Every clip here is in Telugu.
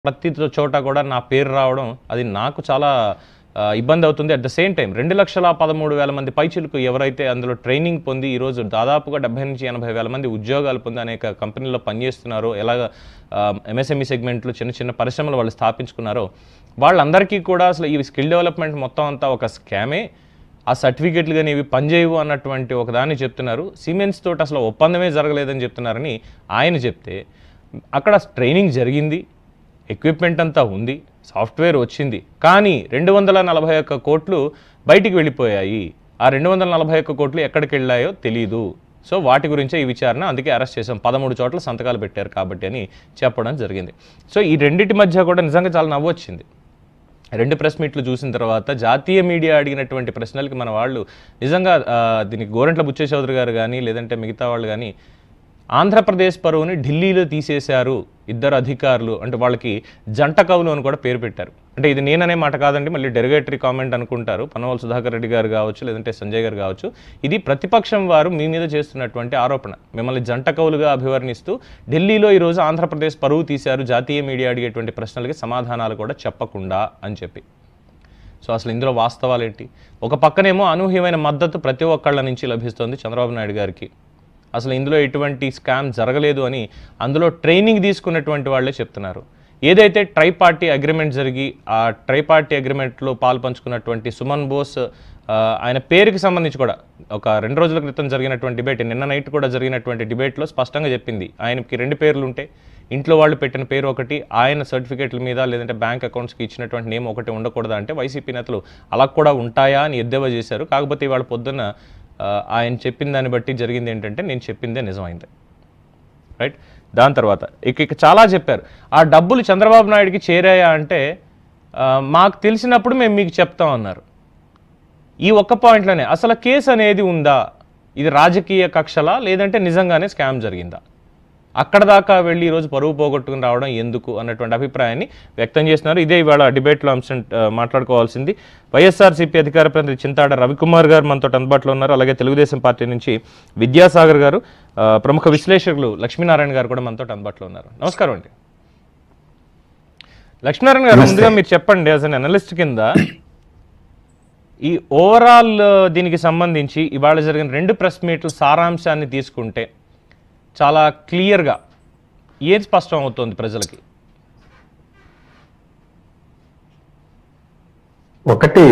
ప్రతి చోట కూడా నా పేరు రావడం అది నాకు చాలా ఆ, ఇబ్బంది అవుతుంది అట్ ద సేమ్ టైం రెండు లక్షల పదమూడు వేల మంది పైచిలకు ఎవరైతే అందులో ట్రైనింగ్ పొంది ఈరోజు దాదాపుగా డెబ్బై నుంచి ఎనభై వేల మంది ఉద్యోగాలు పొంది అనేక కంపెనీల్లో పనిచేస్తున్నారో ఎలాగ ఎంఎస్ఎంఈ సెగ్మెంట్లో చిన్న చిన్న పరిశ్రమలు వాళ్ళు స్థాపించుకున్నారో వాళ్ళందరికీ కూడా అసలు ఈ స్కిల్ డెవలప్మెంట్ మొత్తం అంతా ఒక స్కామే ఆ సర్టిఫికెట్లు కానీ ఇవి పనిచేయవు అన్నటువంటి ఒక దాన్ని చెప్తున్నారు సిమెంట్స్ తోటి అసలు ఒప్పందమే జరగలేదని చెప్తున్నారని ఆయన చెప్తే అక్కడ ట్రైనింగ్ జరిగింది ఎక్విప్మెంట్ అంతా ఉంది సాఫ్ట్వేర్ వచ్చింది కానీ రెండు వందల నలభై ఒక్క కోట్లు బయటికి వెళ్ళిపోయాయి ఆ రెండు వందల నలభై ఒక్క కోట్లు ఎక్కడికి వెళ్ళాయో తెలీదు సో వాటి గురించే ఈ విచారణ అందుకే అరెస్ట్ చేసాం పదమూడు చోట్ల సంతకాలు పెట్టారు కాబట్టి అని చెప్పడం జరిగింది సో ఈ రెండింటి మధ్య కూడా నిజంగా చాలా నవ్వొచ్చింది రెండు ప్రెస్ మీట్లు చూసిన తర్వాత జాతీయ మీడియా అడిగినటువంటి ప్రశ్నలకి మన వాళ్ళు నిజంగా ఆ, దీనికి గోరంట్ల బుచ్చే చౌదరి గారు కానీ లేదంటే మిగతా వాళ్ళు కానీ ఆంధ్రప్రదేశ్ పరువుని ఢిల్లీలో తీసేశారు ఇద్దరు అధికారులు అంటే వాళ్ళకి జంట కవులు అని కూడా పేరు పెట్టారు అంటే ఇది నేననే మాట కాదండి మళ్ళీ డెరిగేటరీ కామెంట్ అనుకుంటారు పనవాల సుధాకర్ రెడ్డి గారు కావచ్చు లేదంటే సంజయ్ గారు కావచ్చు ఇది ప్రతిపక్షం వారు మీ మీద చేస్తున్నటువంటి ఆరోపణ మిమ్మల్ని జంట కవులుగా అభివర్ణిస్తూ ఢిల్లీలో ఈరోజు ఆంధ్రప్రదేశ్ పరువు తీశారు జాతీయ మీడియా అడిగేటువంటి ప్రశ్నలకి సమాధానాలు కూడా చెప్పకుండా అని చెప్పి సో అసలు ఇందులో వాస్తవాలు ఏంటి ఒక పక్కనేమో అనూహ్యమైన మద్దతు ప్రతి ఒక్కళ్ళ నుంచి లభిస్తోంది చంద్రబాబు నాయుడు గారికి అసలు ఇందులో ఎటువంటి స్కామ్ జరగలేదు అని అందులో ట్రైనింగ్ తీసుకున్నటువంటి వాళ్ళే చెప్తున్నారు ఏదైతే ట్రై పార్టీ అగ్రిమెంట్ జరిగి ఆ ట్రై పార్టీ అగ్రిమెంట్లో పాలు పంచుకున్నటువంటి సుమన్ బోస్ ఆ, ఆయన పేరుకి సంబంధించి కూడా ఒక రెండు రోజుల క్రితం జరిగినటువంటి డిబేట్ నిన్న నైట్ కూడా జరిగినటువంటి డిబేట్లో స్పష్టంగా చెప్పింది ఆయనకి రెండు పేర్లు ఉంటాయి ఇంట్లో వాళ్ళు పెట్టిన పేరు ఒకటి ఆయన సర్టిఫికేట్ల మీద లేదంటే బ్యాంక్ అకౌంట్స్కి ఇచ్చినటువంటి నేమ్ ఒకటి ఉండకూడదా అంటే వైసీపీ నేతలు అలా కూడా ఉంటాయా అని ఎద్దేవా చేశారు కాకపోతే ఇవాళ పొద్దున్న ఆ, ఆయన చెప్పిన దాన్ని బట్టి జరిగింది ఏంటంటే నేను చెప్పిందే నిజమైంది రైట్ దాని తర్వాత ఇక ఇక చాలా చెప్పారు ఆ డబ్బులు చంద్రబాబు నాయుడికి చేరాయా అంటే ఆ, మాకు తెలిసినప్పుడు మేము మీకు చెప్తాం అన్నారు ఈ ఒక్క పాయింట్లోనే అసలు కేసు అనేది ఉందా ఇది రాజకీయ కక్షలా లేదంటే నిజంగానే స్కామ్ జరిగిందా అక్కడ దాకా వెళ్ళి ఈరోజు పరువు పోగొట్టుకుని రావడం ఎందుకు అన్నటువంటి అభిప్రాయాన్ని వ్యక్తం చేస్తున్నారు ఇదే ఇవాళ డిబేట్లో అంశం ఆ, మాట్లాడుకోవాల్సింది వైఎస్ఆర్సీపీ అధికార ప్రతినిధి చింతాడ రవికుమార్ గారు మనతో అందుబాటులో ఉన్నారు అలాగే తెలుగుదేశం పార్టీ నుంచి విద్యాసాగర్ గారు ఆ, ప్రముఖ విశ్లేషకులు లక్ష్మీనారాయణ గారు కూడా మనతో అందుబాటులో ఉన్నారు నమస్కారం అండి లక్ష్మీనారాయణ గారు ముందుగా మీరు చెప్పండి యాజ్ అన్ అనలిస్ట్ కింద ఈ ఓవరాల్ దీనికి సంబంధించి ఇవాళ జరిగిన రెండు ప్రెస్ మీట్ల సారాంశాన్ని తీసుకుంటే చాలా క్లియర్గా ఏది స్పష్టం అవుతోంది ప్రజలకి ఒకటి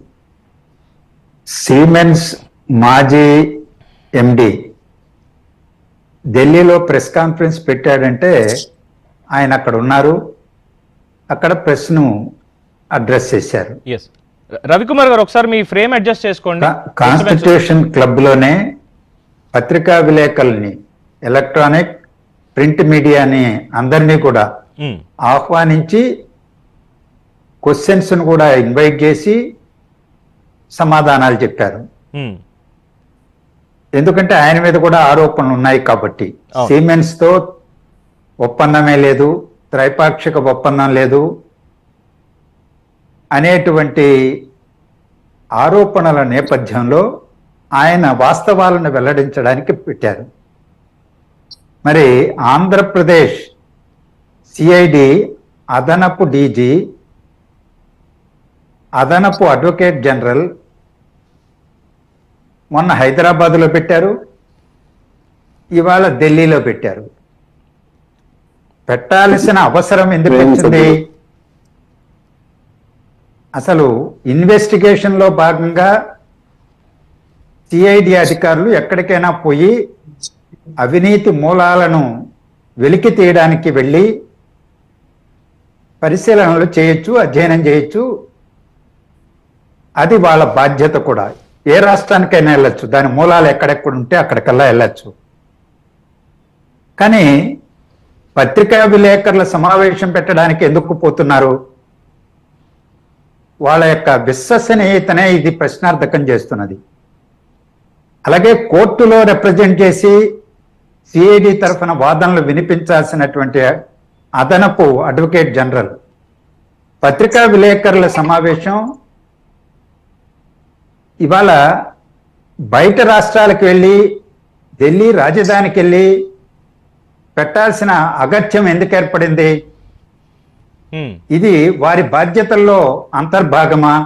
సీమెన్స్ మాజీ ఎండి ఢిల్లీలో ప్రెస్ కాన్ఫరెన్స్ పెట్టాడంటే ఆయన అక్కడ ఉన్నారు అక్కడ ప్రెస్ను అడ్రస్ చేశారు ఎస్ రవికుమార్ గారు ఒకసారి మీ ఫ్రేమ్ అడ్జస్ట్ చేసుకోండి కాన్స్టిట్యూషన్ క్లబ్ లోనే పత్రికా విలేకరుల్ని ఎలక్ట్రానిక్ ప్రింట్ మీడియాని అందరినీ కూడా ఉమ్, ఆహ్వానించి క్వశ్చన్స్ కూడా ఇన్వైట్ చేసి సమాధానాలు చెప్పారు ఉమ్, ఎందుకంటే ఆయన మీద కూడా ఆరోపణలు ఉన్నాయి కాబట్టి అవును. సిమెంట్స్ తో ఒప్పందమే లేదు త్రైపాక్షిక ఒప్పందం లేదు అనేటువంటి ఆరోపణల నేపథ్యంలో ఆయన వాస్తవాలను వెల్లడించడానికి పెట్టారు మరి ఆంధ్రప్రదేశ్ సిఐడి అదనపు డీజీ అదనపు అడ్వకేట్ జనరల్ మొన్న హైదరాబాద్లో పెట్టారు ఇవాళ ఢిల్లీలో పెట్టారు పెట్టాల్సిన అవసరం ఎందుకు వచ్చింది అసలు ఇన్వెస్టిగేషన్ లో భాగంగా సిఐడి అధికారులు ఎక్కడికైనా పోయి అవినీతి మూలాలను వెలికి తీయడానికి వెళ్ళి పరిశీలనలు చేయొచ్చు అధ్యయనం చేయొచ్చు అది వాళ్ళ బాధ్యత కూడా ఏ రాష్ట్రానికైనా వెళ్ళొచ్చు దాని మూలాలు ఎక్కడెక్కడ ఉంటే అక్కడికల్లా వెళ్ళొచ్చు కానీ పత్రికా విలేకరుల సమావేశం పెట్టడానికి ఎందుకు పోతున్నారు వాళ్ళ యొక్క విశ్వసనీయతనే ఇది ప్రశ్నార్థకం చేస్తున్నది అలాగే కోర్టులో రిప్రజెంట్ చేసి సిఐడి తరఫున వాదనలు వినిపించాల్సినటువంటి అదనపు అడ్వకేట్ జనరల్ పత్రికా విలేకరుల సమావేశం ఇవాళ బయట రాష్ట్రాలకు వెళ్ళి ఢిల్లీ రాజధానికి వెళ్ళి పెట్టాల్సిన అగత్యం ఎందుకు ఏర్పడింది హ్మ్. ఇది వారి బాధ్యతల్లో అంతర్భాగమా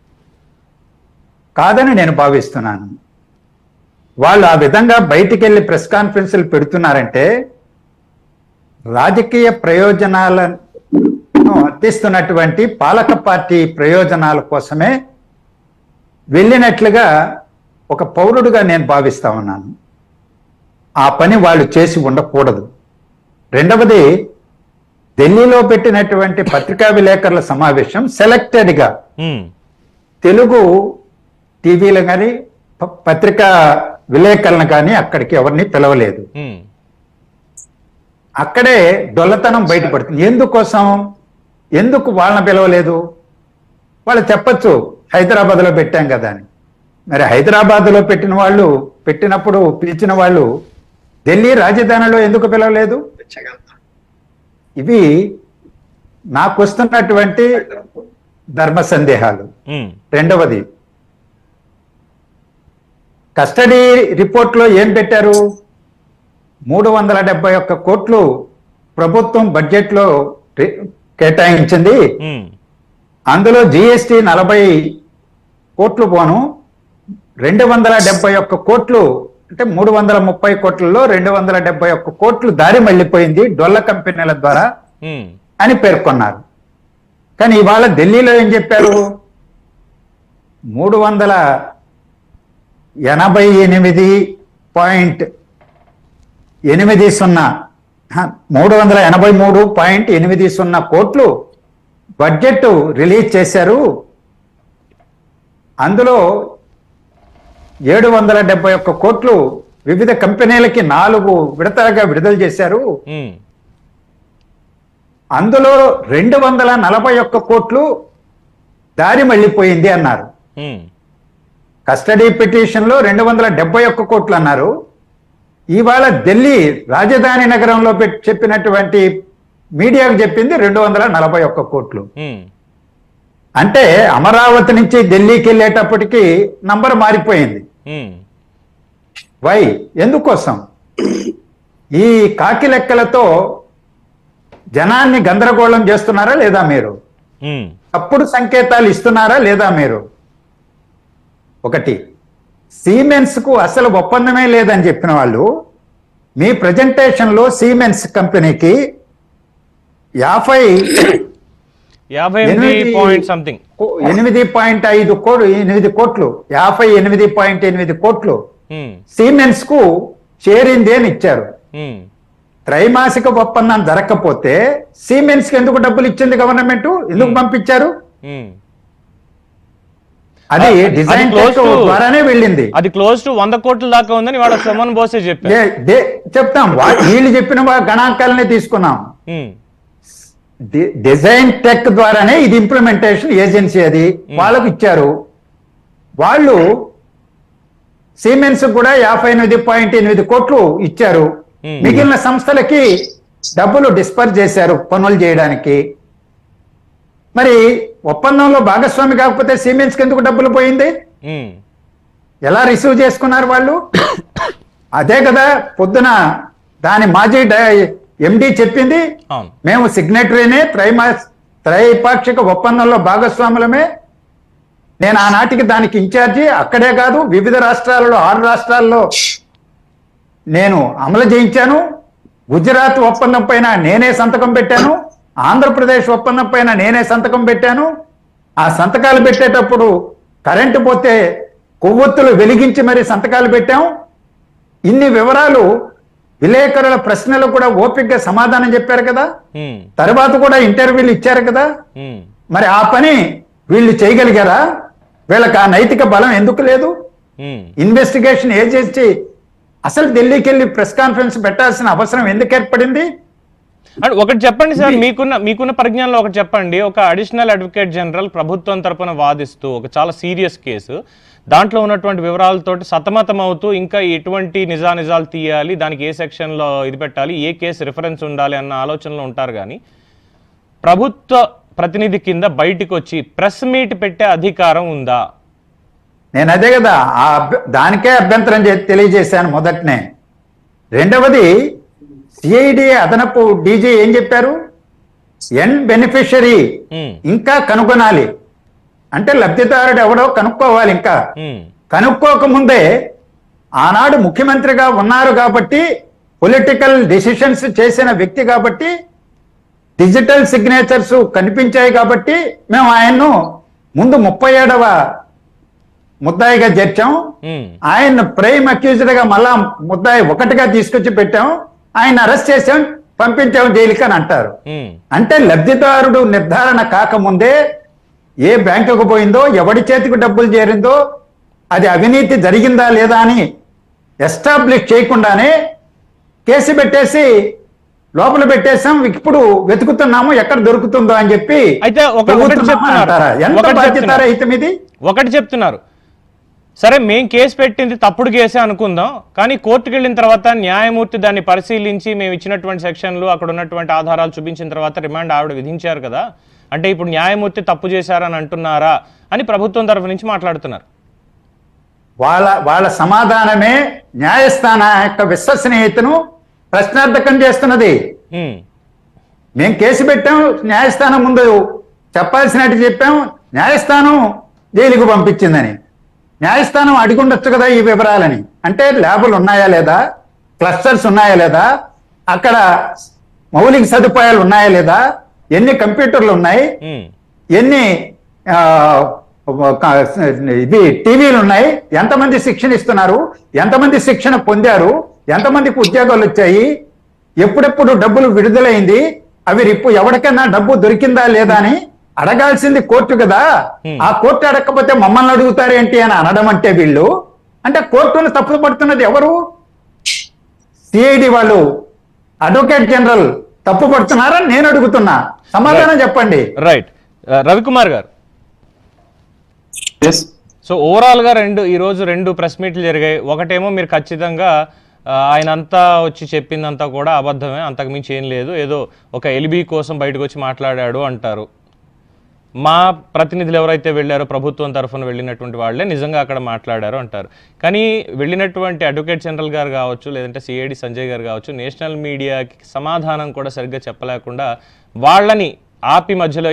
కాదని నేను భావిస్తున్నాను వాళ్ళు ఆ విధంగా బయటికి వెళ్ళి ప్రెస్ కాన్ఫరెన్స్లు పెడుతున్నారంటే రాజకీయ ప్రయోజనాలను అర్థిస్తున్నటువంటి పాలక పార్టీ ప్రయోజనాల కోసమే వెళ్ళినట్లుగా ఒక పౌరుడుగా నేను భావిస్తా ఉన్నాను ఆ పని వాళ్ళు చేసి ఉండకూడదు రెండవది ఢిల్లీలో పెట్టినటువంటి పత్రికా విలేకరుల సమావేశం సెలెక్టెడ్ గా హ్మ్. తెలుగు టీవీలు కానీ పత్రికా విలేకరులను కానీ అక్కడికి ఎవరిని పిలవలేదు హ్మ్. అక్కడే డొల్లతనం బయటపడుతుంది ఎందుకోసం ఎందుకు వాళ్ళని పిలవలేదు వాళ్ళు చెప్పచ్చు హైదరాబాద్ లో పెట్టాం కదా అని మరి హైదరాబాద్ లో పెట్టిన వాళ్ళు పెట్టినప్పుడు పిలిచిన వాళ్ళు ఢిల్లీ రాజధానిలో ఎందుకు పిలవలేదు ఇవి నాకు వస్తున్నటువంటి ధర్మ సందేహాలు హ్మ్. రెండవది కస్టడీ రిపోర్ట్ లో ఏం పెట్టారు మూడు వందల డెబ్బై ఒక్క కోట్లు ప్రభుత్వం బడ్జెట్ లో రి- కేటాయించింది హ్మ్. అందులో జిఎస్టి నలభై కోట్లు పోను రెండు వందల డెబ్బై ఒక్క కోట్లు అంటే మూడు వందల ముప్పై కోట్లలో రెండు వందల డెబ్బై ఒక్క కోట్లు దారి మళ్ళీపోయింది డొల్ల కంపెనీల ద్వారా హ్మ్. అని పేర్కొన్నారు కానీ ఇవాళ ఢిల్లీలో ఏం చెప్పారు మూడు వందల ఎనభై ఎనిమిది పాయింట్ ఎనిమిది సున్నా హ, మూడు వందల ఎనభై మూడు పాయింట్ ఎనిమిది సున్నా కోట్లు బడ్జెట్ రిలీజ్ చేశారు అందులో ఏడు వందల డెబ్బై ఒక్క కోట్లు వివిధ కంపెనీలకి నాలుగు విడతలుగా విడుదల చేశారు హ్మ్. అందులో రెండు వందల నలభై ఒక్క కోట్లు దారి మళ్ళీపోయింది అన్నారు హ్మ్. కస్టడీ పిటిషన్ లో రెండు వందల డెబ్బై ఒక్క కోట్లు అన్నారు ఇవాళ ఢిల్లీ రాజధాని నగరంలో పెట్- చెప్పినటువంటి మీడియాకు చెప్పింది రెండు వందల నలభై ఒక్క కోట్లు హ్మ్. అంటే అమరావతి నుంచి ఢిల్లీకి వెళ్ళేటప్పటికి నంబర్ మారిపోయింది హ్మ్. వై ఎందుకోసం ఈ కాకి లెక్కలతో జనాన్ని గందరగోళం చేస్తున్నారా లేదా మీరు హ్మ్. తప్పుడు సంకేతాలు ఇస్తున్నారా లేదా మీరు ఒకటి సీమెన్స్ కు అసలు ఒప్పందమే లేదని చెప్పిన వాళ్ళు మీ ప్రజెంటేషన్ లో సీమెన్స్ కంపెనీకి యాభై యాభై ఎనిమిది ఎనిమిది- పాయింట్ సంథింగ్ కో- ఎనిమిది పాయింట్ ఐదు కోట్లు ఎనిమిది కోట్లు యాభై ఎనిమిది పాయింట్ ఎనిమిది కోట్లు హ్మ్. సీమెన్స్ కు చేరింది అని ఇచ్చారు హ్మ్. త్రైమాసిక ఒప్పందం జరగకపోతే సీమెన్స్ కి ఎందుకు డబ్బులు ఇచ్చింది గవర్నమెంట్ ఎందుకు పంపించారు హ్మ్. అది అది- అది డిజైన్ close టెస్ట్ to- ద్వారానే వెళ్ళింది అది క్లోజ్ టు వంద కోట్ల దాకా ఉందని వాడు సుమన్ బోసే చెప్పారు ఏ- దే- చెప్తాం వా- వీళ్ళు చెప్పిన వా- గణాంకాలనే తీసుకున్నాం హ్మ్. డి- డిజైన్ టెక్ ద్వారానే ఇది ఇంప్లిమెంటేషన్ ఏజెన్సీ అది వాళ్ళకు ఇచ్చారు వాళ్ళు సిమెన్స్ కూడా యాభై ఎనిమిది పాయింట్ ఎనిమిది కోట్లు ఇచ్చారు Hmm. మిగిలిన సంస్థలకి డబ్బులు డిస్పర్స్ చేశారు పనులు చేయడానికి మరి ఒప్పందంలో భాగస్వామి కాకపోతే సిమెన్స్ కి ఎందుకు డబ్బులు పోయింది హ్మ్. ఎలా రిసీవ్ చేసుకున్నారు వాళ్ళు అదే కదా పొద్దున దాని మాజీ ఎండి చెప్పింది అవును మేము సిగ్నేటరీనే త్రైమా త్రైపాక్షిక ఒప్పందంలో భాగస్వాములమే నేను ఆనాటికి దానికి ఇన్ఛార్జి అక్కడే కాదు వివిధ రాష్ట్రాలలో ఆరు రాష్ట్రాల్లో నేను అమలు చేయించాను గుజరాత్ ఒప్పందం పైన నేనే సంతకం పెట్టాను ఆంధ్రప్రదేశ్ ఒప్పందం పైన నేనే సంతకం పెట్టాను ఆ సంతకాలు పెట్టేటప్పుడు కరెంటు పోతే కొవ్వొత్తులు వెలిగించి మరి సంతకాలు పెట్టాం ఇన్ని వివరాలు విలేకరుల ప్రశ్నలు కూడా ఓపికగా సమాధానం చెప్పారు కదా హ్మ్. తర్వాత కూడా ఇంటర్వ్యూలు ఇచ్చారు కదా హ్మ్. మరి ఆ పని వీళ్ళు చేయగలిగారా వీళ్ళకి ఆ నైతిక బలం ఎందుకు లేదు హ్మ్. ఇన్వెస్టిగేషన్ ఏజెన్సీ అసలు ఢిల్లీకి వెళ్ళి ప్రెస్ కాన్ఫరెన్స్ పెట్టాల్సిన అవసరం ఎందుకు ఏర్పడింది అండ్ ఒకటి చెప్పండి సార్ మీకున్న మీకున్న పరిజ్ఞానంలో ఒకటి చెప్పండి ఒక అడిషనల్ అడ్వకేట్ జనరల్ ప్రభుత్వం తరపున వాదిస్తూ ఒక చాలా సీరియస్ కేసు దాంట్లో ఉన్నటువంటి వివరాలతోటి సతమతం అవుతూ ఇంకా ఎటువంటి నిజానిజాలు తీయాలి దానికి ఏ సెక్షన్లో ఇది పెట్టాలి ఏ కేసు రిఫరెన్స్ ఉండాలి అన్న ఆలోచనలో ఉంటారు కానీ ప్రభుత్వ ప్రతినిధి కింద బయటికి వచ్చి ప్రెస్ మీట్ పెట్టే అధికారం ఉందా నేను అదే కదా ఆ అభ్య- దానికే అభ్యంతరం చే- తెలియజేశాను మొదటనే రెండవది సిఐడి అదనపు డీజీ ఏం చెప్పారు ఎండ్ బెనిఫిషరీ ఉమ్, ఇంకా కనుగొనాలి అంటే లబ్ధిదారుడు ఎవడో కనుక్కోవాలి ఇంకా ఉమ్, కనుక్కోకముందే ఆనాడు ముఖ్యమంత్రిగా ఉన్నారు కాబట్టి పొలిటికల్ డిసిషన్స్ చేసిన వ్యక్తి కాబట్టి డిజిటల్ సిగ్నేచర్స్ కనిపించాయి కాబట్టి మేము ఆయన్ను ముందు ముప్పై ఏడవ ముద్దాయిగా చేర్చాం ఉమ్, ఆయన ప్రైమ్ అక్యూజ్డ్ గా మళ్ళా ముద్దాయి ఒకటిగా తీసుకొచ్చి పెట్టాం ఆయన అరెస్ట్ చేసాం పంపించాం జైలుకి అని అంటారు ఉమ్, అంటే లబ్ధిదారుడు నిర్ధారణ కాకముందే ఏ బ్యాంకుకు పోయిందో ఎవడి చేతికి డబ్బులు చేరిందో అది అవినీతి జరిగిందా లేదా అని ఎస్టాబ్లిష్ చేయకుండానే కేసు పెట్టేసి లోపల పెట్టేసాం ఇప్పుడు వెతుకుతున్నాము ఎక్కడ దొరుకుతుందో అని చెప్పి అయితే ఒక- ఒకటి తవ్వుతున్నామా చెప్తున్నారు. అంటారా? ఎంత ఒకటి బాధ్యత చెప్తున్నారు. రహితం ఇది ఒకటి చెప్తున్నారు సరే మేం కేసు పెట్టింది తప్పుడు కేసే అనుకుందాం కానీ కోర్టుకు వెళ్ళిన తర్వాత న్యాయమూర్తి దాన్ని పరిశీలించి మేము ఇచ్చినటువంటి సెక్షన్లు అక్కడ ఉన్నటువంటి ఆధారాలు చూపించిన తర్వాత రిమాండ్ ఆవిడ విధించారు కదా అంటే ఇప్పుడు న్యాయమూర్తి తప్పు చేశారని అంటున్నారా అని ప్రభుత్వం తరఫు నుంచి మాట్లాడుతున్నారు వాళ్ళ వాళ్ళ సమాధానమే న్యాయస్థాన యొక్క విశ్వసనీయతను ప్రశ్నార్థకం చేస్తున్నది ఉమ్, మేము కేసు పెట్టాం న్యాయస్థానం ముందు చెప్పాల్సినట్టు చెప్పాం న్యాయస్థానం జైలుకు పంపించిందని న్యాయస్థానం అడిగి ఉండొచ్చు కదా ఈ వివరాలని అంటే ల్యాబులు ఉన్నాయా లేదా క్లస్టర్స్ ఉన్నాయా లేదా అక్కడ మౌలిక సదుపాయాలు ఉన్నాయా లేదా ఎన్ని కంప్యూటర్లు ఉన్నాయి ఉమ్, ఎన్ని ఆ, ఒక, ఇది టీవీలు ఉన్నాయి ఎంతమంది శిక్షణ ఇస్తున్నారు ఎంతమంది శిక్షణ పొందారు ఎంతమందికి ఉద్యోగాలు వచ్చాయి ఎప్పుడెప్పుడు డబ్బులు విడుదలైంది అవి రిప్పు ఎవరికైనా డబ్బు దొరికిందా లేదా అని అడగాల్సింది కోర్టు కదా Hmm. ఆ కోర్టు అడగకపోతే మమ్మల్ని అడుగుతారేంటి అని అనడం అంటే వీళ్ళు అంటే కోర్టును తప్పులు పడుతున్నది ఎవరు సిఐడి వాళ్ళు అడ్వకేట్ జనరల్ తప్పు పడుతున్నారా నేను అడుగుతున్నా సమాధానం చెప్పండి రైట్ ఆ, రవికుమార్ గారు ఎస్ సో ఓవరాల్ గా రెండు ఈ రోజు రెండు ప్రెస్ మీట్లు జరిగాయి ఒకటేమో మీరు ఖచ్చితంగా ఆ, ఆయన అంతా వచ్చి చెప్పిందంతా కూడా అబద్ధమే అంతకు మించి ఏం లేదు ఏదో ఒక ఎలిబి కోసం బయటకు వచ్చి మాట్లాడాడు అంటారు మా ప్రతినిధులు ఎవరైతే వెళ్ళారో ప్రభుత్వం తరఫున వెళ్ళినటువంటి వాళ్ళే నిజంగా అక్కడ మాట్లాడారు అంటారు కానీ వెళ్ళినటువంటి అడ్వకేట్ జనరల్ గారు కావచ్చు లేదంటే సిఐడి సంజయ్ గారు కావచ్చు నేషనల్ మీడియాకి సమాధానం కూడా సరిగ్గా చెప్పలేకుండా వాళ్ళని ఆపి మధ్యలో